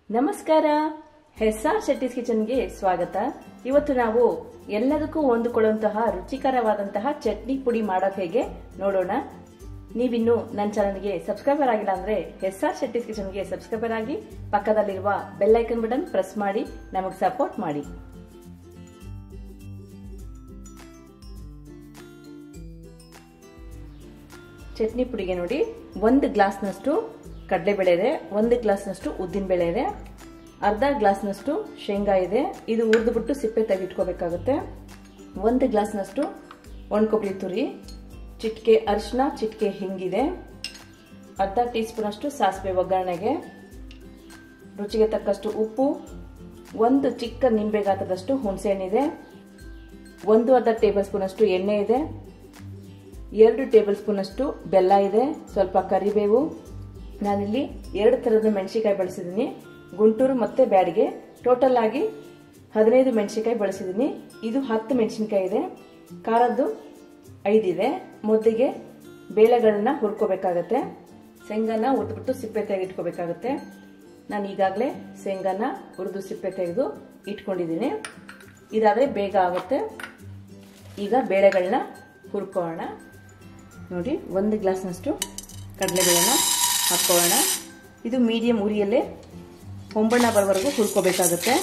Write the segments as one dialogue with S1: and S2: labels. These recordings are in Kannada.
S1: ನಮಸ್ಕಾರ ಹೆಸ್ಆರ್ ಶೆಟ್ಟಿಸ್ ಕಿಚನ್ಗೆ ಸ್ವಾಗತ ಇವತ್ತು ನಾವು ಎಲ್ಲದಕ್ಕೂ ಹೊಂದಿಕೊಳ್ಳುವಂತಹ ರುಚಿಕರವಾದಂತಹ ಚಟ್ನಿ ಪುಡಿ ಮಾಡೋದು ಹೇಗೆ ನೋಡೋಣ ನೀವಿನ್ನು ನನ್ನ ಚಾನಲ್ಗೆ ಸಬ್ಸ್ಕ್ರೈಬರ್ ಆಗಿಲ್ಲ ಅಂದ್ರೆ ಹೆಸ್ಆರ್ ಶೆಟ್ಟಿಸ್ ಕಿಚನ್ಗೆ ಸಬ್ಸ್ಕ್ರೈಬರ್ ಆಗಿ ಪಕ್ಕದಲ್ಲಿರುವ ಬೆಲ್ ಐಕನ್ ಬಟನ್ ಪ್ರೆಸ್ ಮಾಡಿ ನಮಗೆ ಸಪೋರ್ಟ್ ಮಾಡಿ ಚಟ್ನಿ ಪುಡಿಗೆ ನೋಡಿ ಒಂದು ಗ್ಲಾಸ್ನಷ್ಟು ಕಡಲೆಬೇಳೆ ಇದೆ ಒಂದು ಗ್ಲಾಸ್ನಷ್ಟು ಉದ್ದಿನಬೇಳೆ ಇದೆ ಅರ್ಧ ಗ್ಲಾಸ್ನಷ್ಟು ಶೇಂಗಾ ಇದೆ ಇದು ಹುರಿದುಬಿಟ್ಟು ಸಿಪ್ಪೆ ತೆಗಿಟ್ಕೋಬೇಕಾಗುತ್ತೆ ಒಂದು ಗ್ಲಾಸ್ನಷ್ಟು ಒಣಕೊಬ್ಬರಿ ತುರಿ ಚಿಟಿಕೆ ಅರಿಶಿನ ಚಿಟಿಕೆ ಹಿಂಗಿದೆ ಅರ್ಧ ಟೀ ಸ್ಪೂನಷ್ಟು ಸಾಸಿವೆ ಒಗ್ಗರಣೆಗೆ ರುಚಿಗೆ ತಕ್ಕಷ್ಟು ಉಪ್ಪು ಒಂದು ಚಿಕ್ಕ ನಿಂಬೆ ಗಾತ್ರದಷ್ಟು ಹುಣಸೆಹಣ್ಣಿದೆ ಒಂದು ಅರ್ಧ ಟೇಬಲ್ ಸ್ಪೂನಷ್ಟು ಎಣ್ಣೆ ಇದೆ ಎರಡು ಟೇಬಲ್ ಸ್ಪೂನಷ್ಟು ಬೆಲ್ಲ ಇದೆ ಸ್ವಲ್ಪ ಕರಿಬೇವು ನಾನಿಲ್ಲಿ ಎರಡು ಥರದ ಮೆಣಸಿಕಾಯಿ ಬಳಸಿದ್ದೀನಿ ಗುಂಟೂರು ಮತ್ತು ಬ್ಯಾಡಿಗೆ ಟೋಟಲ್ ಆಗಿ ಹದಿನೈದು ಮೆಣಸಿಕಾಯಿ ಬಳಸಿದ್ದೀನಿ ಇದು ಹತ್ತು ಮೆಣಸಿನ್ಕಾಯಿ ಇದೆ ಖಾರದ್ದು ಐದಿದೆ ಮೊದಲಿಗೆ ಬೇಳೆಗಳನ್ನ ಹುರ್ಕೋಬೇಕಾಗತ್ತೆ ಶೇಂಗಾನ ಹುರಿದ್ಬಿಟ್ಟು ಸಿಪ್ಪೆ ತೆಗೆದಿಟ್ಕೋಬೇಕಾಗತ್ತೆ ನಾನು ಈಗಾಗಲೇ ಶೇಂಗಾನ ಹುರಿದು ಸಿಪ್ಪೆ ತೆಗೆದು ಇಟ್ಕೊಂಡಿದ್ದೀನಿ ಇದಾದರೆ ಬೇಗ ಆಗುತ್ತೆ ಈಗ ಬೇಳೆಗಳನ್ನ ಹುರ್ಕೊಳ್ಳೋಣ ನೋಡಿ ಒಂದು ಗ್ಲಾಸ್ನಷ್ಟು ಕಡಲೆಬೇಳೆನ ಹಾಕ್ಕೊಳ್ಳೋಣ ಇದು ಮೀಡಿಯಂ ಉರಿಯಲ್ಲೇ ಹೊಂಬಣ್ಣ ಬರೋವರೆಗೂ ಹುರ್ಕೋಬೇಕಾಗುತ್ತೆ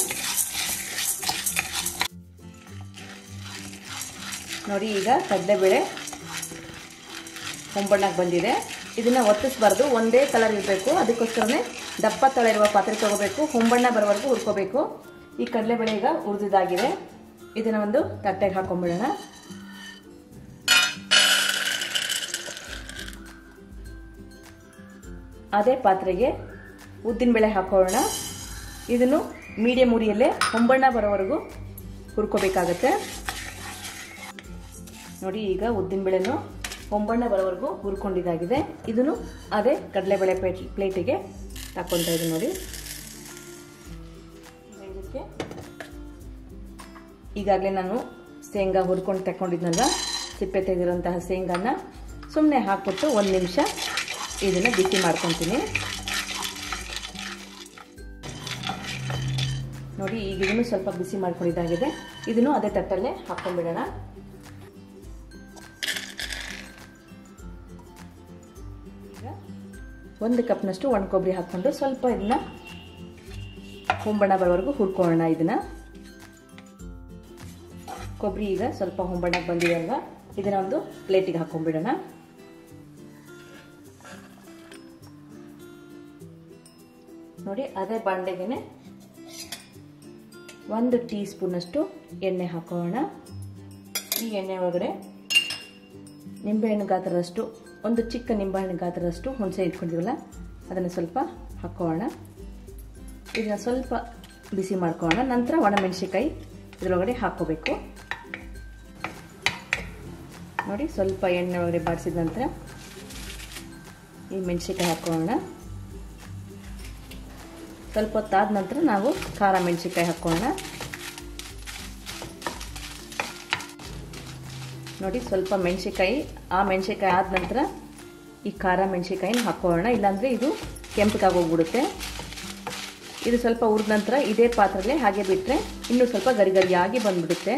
S1: ನೋಡಿ ಈಗ ಕಡಲೆಬೇಳೆ ಹೊಂಬಣ್ಣಕ್ಕೆ ಬಂದಿದೆ ಇದನ್ನ ಒತ್ತಿಸ್ಬಾರ್ದು ಒಂದೇ ಕಲರ್ ಇರಬೇಕು ಅದಕ್ಕೋಸ್ಕರನೇ ದಪ್ಪ ತಳ ಇರುವ ಪಾತ್ರೆ ತಗೋಬೇಕು ಹೊಂಬಣ್ಣ ಬರೋವರೆಗೂ ಹುರ್ಕೋಬೇಕು ಈ ಕಡಲೆಬೇಳೆ ಈಗ ಹುರಿದಿದ್ದಾಗಿದೆ ಇದನ್ನ ಒಂದು ತಟ್ಟೆಗೆ ಹಾಕೊಂಡ್ಬಿಡೋಣ ಅದೇ ಪಾತ್ರೆಗೆ ಉದ್ದಿನಬೇಳೆ ಹಾಕೋಣ ಇದನ್ನು ಮೀಡಿಯಂ ಉರಿಯಲ್ಲೇ ಹೊಂಬಣ್ಣ ಬರೋವರೆಗೂ ಹುರ್ಕೋಬೇಕಾಗತ್ತೆ ನೋಡಿ ಈಗ ಉದ್ದಿನಬೇಳೆನು ಹೊಂಬಣ್ಣ ಬರೋವರೆಗೂ ಹುರ್ಕೊಂಡಿದ್ದಾಗಿದೆ ಇದನ್ನು ಅದೇ ಕಡಲೆಬೇಳೆ ಪ್ಲೇಟ್ ಪ್ಲೇಟಿಗೆ ತಕ್ಕೊತಾ ಇದೆ ನೋಡಿ ಇದಕ್ಕೆ ಈಗಾಗಲೇ ನಾನು ಶೇಂಗಾ ಹುರ್ಕೊಂಡು ತಗೊಂಡಿದ್ನಲ್ವ ಸಿಪ್ಪೆ ತೆಗೆದಿರೋಂತಹ ಶೇಂಗಾನ ಸುಮ್ಮನೆ ಹಾಕ್ಬಿಟ್ಟು ಒಂದು ನಿಮಿಷ ಇದನ್ನು ಬಿಸಿ ಮಾಡ್ಕೊತೀನಿ ನೋಡಿ ಈಗ ಇದನ್ನು ಸ್ವಲ್ಪ ಬಿಸಿ ಮಾಡ್ಕೊಂಡಿದ್ದಾಗಿದೆ ಇದನ್ನು ಅದೇ ತಟ್ಟಲ್ಲೇ ಹಾಕೊಂಡ್ಬಿಡೋಣ ಒಂದು ಕಪ್ನಷ್ಟು ಒಣ ಕೊಬ್ಬರಿ ಹಾಕ್ಕೊಂಡು ಸ್ವಲ್ಪ ಇದನ್ನ ಹೊಂಬಣ್ಣ ಬರೋವರೆಗೂ ಹುರ್ಕೊಳ್ಳೋಣ ಇದನ್ನ ಕೊಬ್ಬರಿ ಈಗ ಸ್ವಲ್ಪ ಹೊಂಬಣ್ಣಕ್ಕೆ ಬಂದಿದೆ ಅಲ್ವಾ ಇದನ್ನ ಒಂದು ಪ್ಲೇಟಿಗೆ ಹಾಕೊಂಡ್ಬಿಡೋಣ ನೋಡಿ ಅದೇ ಬಾಂಡೆಗೆ ಒಂದು ಟೀ ಸ್ಪೂನಷ್ಟು ಎಣ್ಣೆ ಹಾಕೋಣ ಈ ಎಣ್ಣೆ ಒಳಗಡೆ ನಿಂಬೆಹಣ್ಣು ಗಾತ್ರದಷ್ಟು ಒಂದು ಚಿಕ್ಕ ನಿಂಬೆಹಣ್ಣು ಗಾತ್ರದಷ್ಟು ಹುಣಸೆ ಇಟ್ಕೊಂಡಿವಲ್ಲ ಅದನ್ನು ಸ್ವಲ್ಪ ಹಾಕೋಣ ಇದನ್ನ ಸ್ವಲ್ಪ ಬಿಸಿ ಮಾಡ್ಕೊಳ್ಳೋಣ ನಂತರ ಒಣಮೆಣಸಿಕಾಯಿ ಇದರೊಳಗಡೆ ಹಾಕೋಬೇಕು ನೋಡಿ ಸ್ವಲ್ಪ ಎಣ್ಣೆ ಒಳಗಡೆ ಬಾಡಿಸಿದ ನಂತರ ಈ ಮೆಣಸಿಕಾಯಿ ಹಾಕೋಣ ಸ್ವಲ್ಪ ಹೊತ್ತಾದ ನಂತರ ನಾವು ಖಾರ ಮೆಣಸಿನ್ಕಾಯಿ ಹಾಕೋಣ ನೋಡಿ ಸ್ವಲ್ಪ ಮೆಣಸಿನ್ಕಾಯಿ ಆ ಮೆಣಸಿನ್ಕಾಯಿ ಆದ ನಂತರ ಈ ಖಾರ ಮೆಣಸಿನ್ಕಾಯಿನ ಹಾಕೋಣ ಇಲ್ಲಾಂದರೆ ಇದು ಕೆಂಪಗಾಗಿ ಹೋಗ್ಬಿಡುತ್ತೆ ಇದು ಸ್ವಲ್ಪ ಹುರಿದ ನಂತರ ಇದೇ ಪಾತ್ರೆಗೆ ಹಾಗೆ ಬಿಟ್ಟರೆ ಇನ್ನೂ ಸ್ವಲ್ಪ ಗರಿ ಗರಿಯಾಗಿ ಬಂದ್ಬಿಡುತ್ತೆ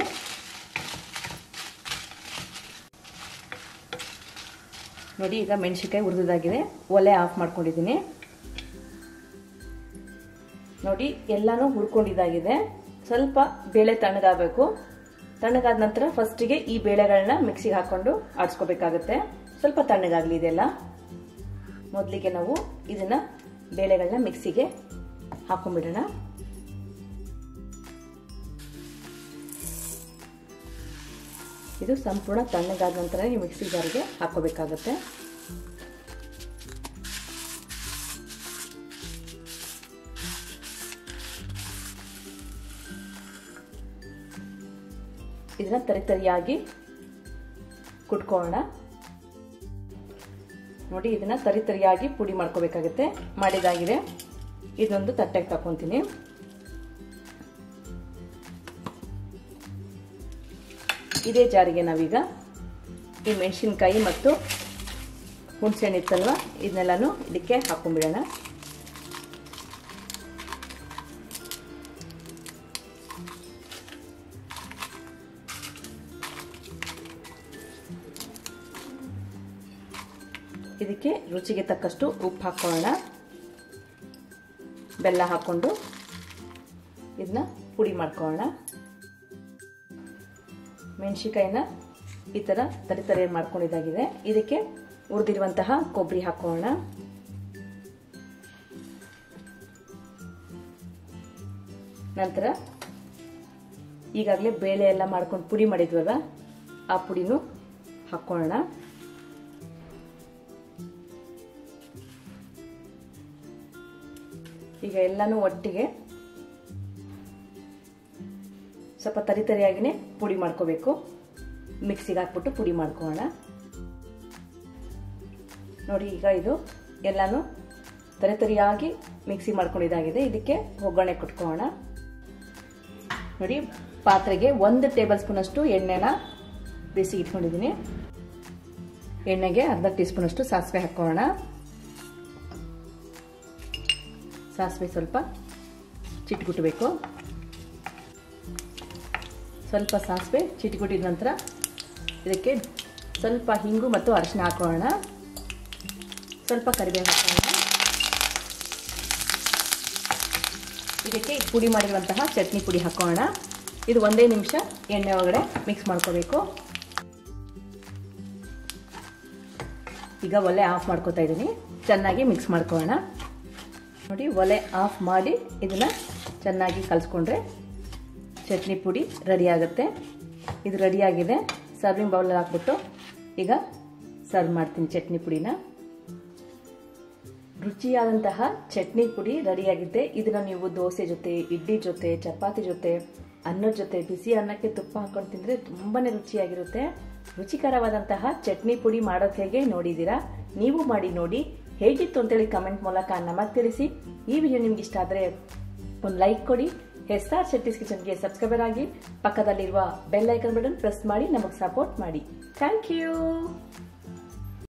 S1: ನೋಡಿ ಈಗ ಮೆಣಸಿನ್ಕಾಯಿ ಹುರಿದಾಗಿದೆ ಒಲೆ ಆಫ್ ಮಾಡ್ಕೊಂಡಿದ್ದೀನಿ ನೋಡಿ ಎಲ್ಲನೂ ಹುರ್ಕೊಂಡಿದ್ದಾಗಿದೆ ಸ್ವಲ್ಪ ಬೇಳೆ ತಣ್ಣಗಾಗಬೇಕು ತಣ್ಣಗಾದ ನಂತರ ಫಸ್ಟಿಗೆ ಈ ಬೇಳೆಗಳನ್ನ ಮಿಕ್ಸಿಗೆ ಹಾಕೊಂಡು ಆಡಿಸ್ಕೋಬೇಕಾಗುತ್ತೆ ಸ್ವಲ್ಪ ತಣ್ಣಗಾಗಲಿ ಇದೆಲ್ಲ ಮೊದಲಿಗೆ ನಾವು ಇದನ್ನ ಬೇಳೆಗಳನ್ನ ಮಿಕ್ಸಿಗೆ ಹಾಕೊಂಡ್ಬಿಡೋಣ ಇದು ಸಂಪೂರ್ಣ ತಣ್ಣಗಾದ ನಂತರ ನೀವು ಮಿಕ್ಸಿ ಜಾರಿಗೆ ಹಾಕೋಬೇಕಾಗುತ್ತೆ ಇದನ್ನ ತರಿತರಿಯಾಗಿ ಕುಟ್ಕೊಳ್ಳೋಣ ನೋಡಿ ಇದನ್ನ ತರಿತರಿಯಾಗಿ ಪುಡಿ ಮಾಡ್ಕೋಬೇಕಾಗುತ್ತೆ ಮಾಡಿದಾಗಿದೆ ಇದೊಂದು ತಟ್ಟೆಗೆ ತಕೊಂತೀನಿ ಇದೇ ಜಾರಿಗೆ ನಾವೀಗ ಈ ಮೆಣಸಿನ್ಕಾಯಿ ಮತ್ತು ಹುಣಸೆಹಣ್ಣು ಇತ್ತಲ್ವ ಇದನ್ನೆಲ್ಲನೂ ಇದಕ್ಕೆ ಹಾಕೊಂಡ್ಬಿಡೋಣ ಇದಕ್ಕೆ ರುಚಿಗೆ ತಕ್ಕಷ್ಟು ಉಪ್ಪು ಹಾಕೊಳ್ಳೋಣ ಬೆಲ್ಲ ಹಾಕ್ಕೊಂಡು ಇದನ್ನ ಪುಡಿ ಮಾಡ್ಕೊಳ್ಳೋಣ ಮೆಣಸಿಕಾಯಿನ ಈ ಥರ ತರಿ ತರಿ ಮಾಡ್ಕೊಂಡಿದ್ದಾಗಿದೆ ಇದಕ್ಕೆ ಹುರಿದಿರುವಂತಹ ಕೊಬ್ಬರಿ ಹಾಕೋಣ ನಂತರ ಈಗಾಗಲೇ ಬೇಳೆ ಎಲ್ಲ ಮಾಡ್ಕೊಂಡು ಪುಡಿ ಮಾಡಿದ್ವಲ್ಲ ಆ ಪುಡಿನೂ ಹಾಕ್ಕೊಳ್ಳೋಣ ಈಗ ಎಲ್ಲನೂ ಒಟ್ಟಿಗೆ ಸ್ವಲ್ಪ ತರಿ ತರಿಯಾಗಿನೇ ಪುಡಿ ಮಾಡ್ಕೋಬೇಕು ಮಿಕ್ಸಿಗೆ ಹಾಕ್ಬಿಟ್ಟು ಪುಡಿ ಮಾಡ್ಕೊಳ್ಳೋಣ ನೋಡಿ ಈಗ ಇದು ಎಲ್ಲನೂ ತರಿ ತರಿಯಾಗಿ ಮಿಕ್ಸಿ ಮಾಡ್ಕೊಂಡಿದ್ದಾಗಿದೆ ಇದಕ್ಕೆ ಒಗ್ಗರಣೆ ಕೊಟ್ಕೊಳ್ಳೋಣ ನೋಡಿ ಪಾತ್ರೆಗೆ ಒಂದು ಟೇಬಲ್ ಸ್ಪೂನ್ ಅಷ್ಟು ಎಣ್ಣೆನ ಬಿಸಿ ಇಟ್ಕೊಂಡಿದ್ದೀನಿ ಎಣ್ಣೆಗೆ ಅರ್ಧ ಟೀ ಸ್ಪೂನ್ ಅಷ್ಟು ಸಾಸಿವೆ ಹಾಕೋಣ ಸಾಸಿವೆ ಸ್ವಲ್ಪ ಚಿಟ್ಗುಟ್ಟಬೇಕು ಸ್ವಲ್ಪ ಸಾಸಿವೆ ಚಿಟ್ಗುಟ್ಟಿದ ನಂತರ ಇದಕ್ಕೆ ಸ್ವಲ್ಪ ಹಿಂಗು ಮತ್ತು ಅರಿಶಿನ ಹಾಕೋಣ ಸ್ವಲ್ಪ ಕರಿಬೇವು ಹಾಕೋಣ ಇದಕ್ಕೆ ಪುಡಿ ಮಾಡಿರುವಂತಹ ಚಟ್ನಿ ಪುಡಿ ಹಾಕೋಣ ಇದು ಒಂದೇ ನಿಮಿಷ ಎಣ್ಣೆ ಒಳಗಡೆ ಮಿಕ್ಸ್ ಮಾಡ್ಕೋಬೇಕು ಈಗ ಒಲೆ ಆಫ್ ಮಾಡ್ಕೋತಾ ಇದ್ದೀನಿ ಚೆನ್ನಾಗಿ ಮಿಕ್ಸ್ ಮಾಡ್ಕೊಳ್ಳೋಣ ನೋಡಿ ಒಲೆ ಆಫ್ ಮಾಡಿ ಇದನ್ನ ಚೆನ್ನಾಗಿ ಕಲಿಸ್ಕೊಂಡ್ರೆ ಚಟ್ನಿ ಪುಡಿ ರೆಡಿ ಆಗುತ್ತೆ ಇದು ರೆಡಿಯಾಗಿದೆ ಸರ್ವಿಂಗ್ ಬೌಲಲ್ಲಿ ಹಾಕ್ಬಿಟ್ಟು ಈಗ ಸರ್ವ್ ಮಾಡ್ತೀನಿ ಚಟ್ನಿ ಪುಡಿನ ರುಚಿಯಾದಂತಹ ಚಟ್ನಿ ಪುಡಿ ರೆಡಿಯಾಗಿದೆ ಇದನ್ನ ನೀವು ದೋಸೆ ಜೊತೆ ಇಡ್ಲಿ ಜೊತೆ ಚಪಾತಿ ಜೊತೆ ಅನ್ನದ ಜೊತೆ ಬಿಸಿ ಅನ್ನಕ್ಕೆ ತುಪ್ಪ ಹಾಕೊಂಡು ತಿಂದರೆ ತುಂಬಾನೇ ರುಚಿಯಾಗಿರುತ್ತೆ ರುಚಿಕರವಾದಂತಹ ಚಟ್ನಿ ಪುಡಿ ಮಾಡೋದು ಹೇಗೆ ನೋಡಿದ್ದೀರಾ ನೀವು ಮಾಡಿ ನೋಡಿ ಹೇಗಿತ್ತು ಅಂತೇಳಿ ಕಮೆಂಟ್ ಮೂಲಕ ನಮಗೆ ತಿಳಿಸಿ ಈ ವಿಡಿಯೋ ನಿಮ್ಗೆ ಇಷ್ಟ ಆದರೆ ಒಂದು ಲೈಕ್ ಕೊಡಿ ಎಸ್ ಆರ್ ಶೆಟ್ಟಿಸ್ ಕಿಚನ್ಗೆ ಸಬ್ಸ್ಕ್ರೈಬರ್ ಆಗಿ ಪಕ್ಕದಲ್ಲಿರುವ ಬೆಲ್ ಐಕನ್ ಬಟನ್ ಪ್ರೆಸ್ ಮಾಡಿ ನಮಗೆ ಸಪೋರ್ಟ್ ಮಾಡಿ ಥ್ಯಾಂಕ್ ಯು